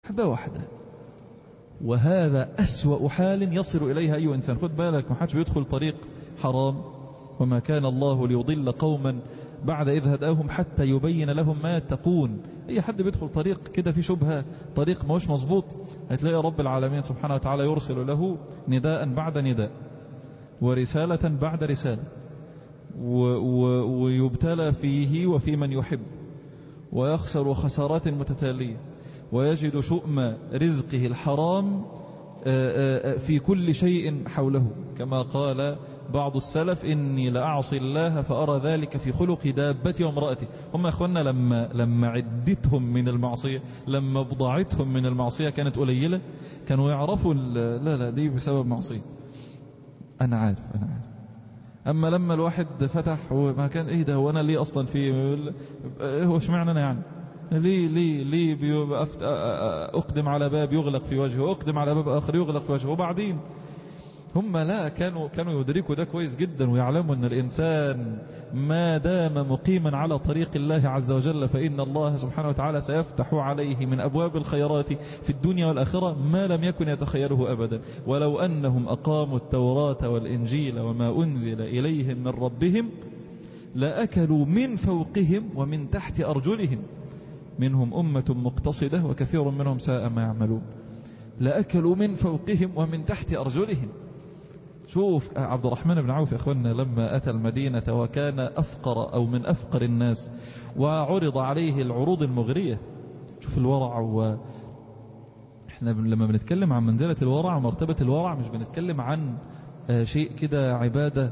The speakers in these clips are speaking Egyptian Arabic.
واحدة واحدة وهذا أسوأ حال يصل إليها أي إنسان خد بالك ما حدش بيدخل طريق حرام وما كان الله ليضل قوما بعد إذ هداهم حتى يبين لهم ما يتقون أي حد بيدخل طريق كده في شبهة طريق ما هوش مظبوط هتلاقي رب العالمين سبحانه وتعالى يرسل له نداء بعد نداء ورسالة بعد رسالة و و ويبتلى فيه وفي من يحب ويخسر خسارات متتالية ويجد شؤم رزقه الحرام في كل شيء حوله كما قال بعض السلف إني لأعصي الله فأرى ذلك في خلق دابتي وامرأتي هم أخوانا لما, لما عدتهم من المعصية لما بضاعتهم من المعصية كانت قليلة كانوا يعرفوا لا لا دي بسبب معصية أنا عارف أنا عارف أما لما الواحد فتح وما كان إيه ده وأنا ليه أصلا في هو اشمعنى أنا يعني ليه ليه ليه أقدم على باب يغلق في وجهه أقدم على باب آخر يغلق في وجهه وبعدين هم لا كانوا كانوا يدركوا ده كويس جدا ويعلموا ان الانسان ما دام مقيما على طريق الله عز وجل فان الله سبحانه وتعالى سيفتح عليه من ابواب الخيرات في الدنيا والاخره ما لم يكن يتخيله ابدا ولو انهم اقاموا التوراة والانجيل وما انزل اليهم من ربهم لاكلوا من فوقهم ومن تحت ارجلهم منهم امه مقتصده وكثير منهم ساء ما يعملون لأكلوا من فوقهم ومن تحت أرجلهم شوف عبد الرحمن بن عوف يا اخوانا لما أتى المدينة وكان أفقر أو من أفقر الناس وعرض عليه العروض المغرية شوف الورع و احنا لما بنتكلم عن منزلة الورع ومرتبة الورع مش بنتكلم عن شيء كده عبادة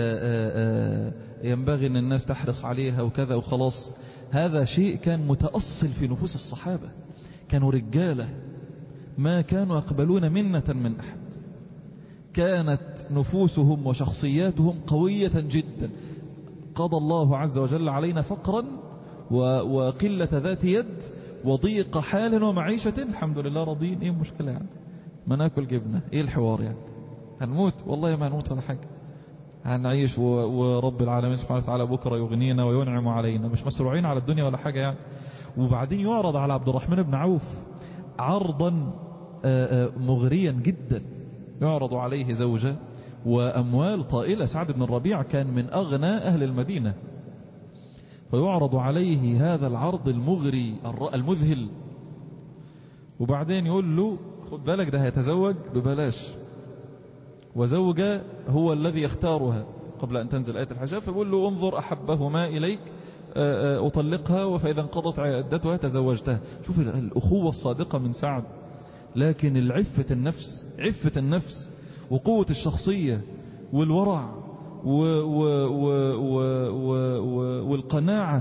ينبغي ان الناس تحرص عليها وكذا وخلاص هذا شيء كان متأصل في نفوس الصحابة كانوا رجالة ما كانوا يقبلون منة من أحد كانت نفوسهم وشخصياتهم قوية جدا قضى الله عز وجل علينا فقرا وقلة ذات يد وضيق حال ومعيشة الحمد لله راضين ايه المشكلة يعني ما ناكل جبنة ايه الحوار يعني هنموت والله ما هنموت ولا حاجة هنعيش ورب العالمين سبحانه وتعالى بكرة يغنينا وينعم علينا مش مسروعين على الدنيا ولا حاجة يعني وبعدين يعرض على عبد الرحمن بن عوف عرضا مغريا جدا يعرض عليه زوجة وأموال طائلة سعد بن الربيع كان من أغنى أهل المدينة فيعرض عليه هذا العرض المغري المذهل وبعدين يقول له خد بالك ده هيتزوج ببلاش وزوجة هو الذي يختارها قبل أن تنزل آية الحجاب فيقول له انظر أحبهما إليك أطلقها فإذا انقضت عدتها تزوجتها شوف الأخوة الصادقة من سعد لكن العفة النفس عفة النفس وقوة الشخصية والورع و و و و و و والقناعة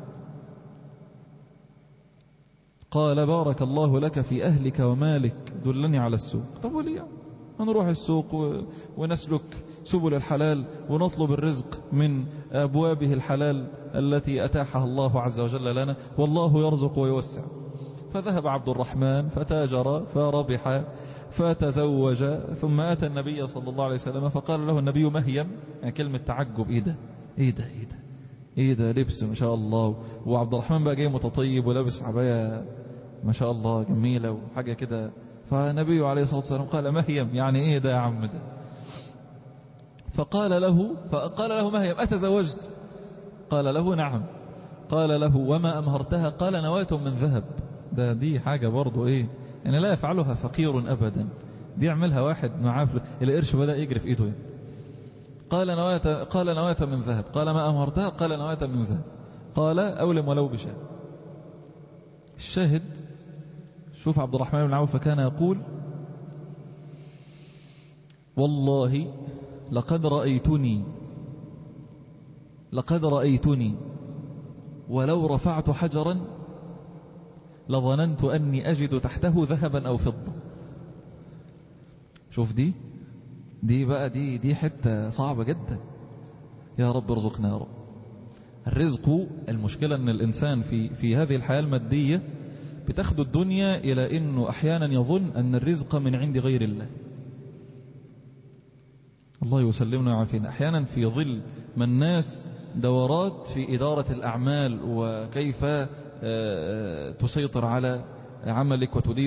قال بارك الله لك في أهلك ومالك دلني على السوق طب وليه نروح السوق و... ونسلك سبل الحلال ونطلب الرزق من أبوابه الحلال التي أتاحها الله عز وجل لنا والله يرزق ويوسع فذهب عبد الرحمن فتاجر فربح فتزوج ثم أتى النبي صلى الله عليه وسلم فقال له النبي مهيم يعني كلمة تعجب إيه ده إيه ده إيه ده إيه ده لبس ما شاء الله وعبد الرحمن بقى جاي متطيب ولابس عباية ما شاء الله جميلة وحاجة كده فالنبي عليه الصلاة والسلام قال مهيم يعني إيه ده يا عم ده فقال له فقال له مهيم أتزوجت قال له نعم قال له وما أمهرتها قال نواة من ذهب ده دي حاجة برضو ايه يعني لا يفعلها فقير ابدا دي يعملها واحد معاه القرش بدأ يجري في ايده يعني. قال نواة قال نواة من ذهب قال ما امهرتها قال نواة من ذهب قال اولم ولو بشاء الشاهد شوف عبد الرحمن بن عوف كان يقول والله لقد رأيتني لقد رأيتني ولو رفعت حجرا لظننت أني أجد تحته ذهبا أو فضة شوف دي دي بقى دي دي حتة صعبة جدا يا رب ارزقنا يا رب الرزق المشكلة أن الإنسان في في هذه الحياة المادية بتاخد الدنيا إلى أنه أحيانا يظن أن الرزق من عند غير الله الله يسلمنا ويعافينا أحيانا في ظل ما الناس دورات في إدارة الأعمال وكيف تسيطر على عملك وتدير